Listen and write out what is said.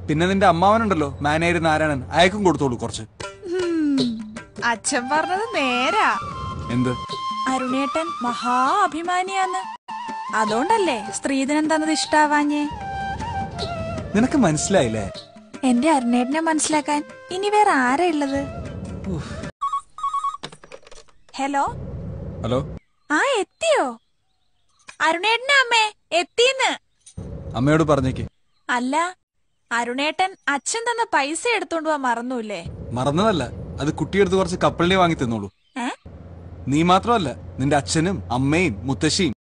പിന്നെ നിന്റെ അമ്മാവനുണ്ടല്ലോ മാനേജർ നാരായണൻ അയക്കും കൊടുത്തോളൂ കുറച്ച് ഹും, അച്ഛൻ പറഞ്ഞത് നേരാ എന്ത് അരുണേട്ടൻ മഹാ അഭിമാനിയാന്ന് അതുകൊണ്ടല്ലേ സ്ത്രീധനം തന്നത് ഇഷ്ടാവാഞ്ഞേ നിനക്ക് മനസ്സിലായില്ലേ എന്റെ അരുണേട്ടനെ മനസ്സിലാക്കാൻ ഇനി വേറെ ആരാ ഉള്ളത് ഹലോ ഹലോ ആ എത്തിയോ അരുണേട്ടനെ അമ്മേ എത്തിന്ന് അമ്മയോട് പറഞ്ഞേക്ക് അല്ല അരുണേട്ടൻ അച്ഛൻ തന്ന പൈസ എടുത്തോണ്ട് പോവാൻ മറന്നൂല്ലേ മറന്നതല്ല അത് കുട്ടിയെടുത്ത് കുറച്ച് കപ്പലിനെ വാങ്ങി തന്നോളൂ ഏ നീ മാത്രമല്ല നിന്റെ അച്ഛനും അമ്മയും മുത്തശ്ശിയും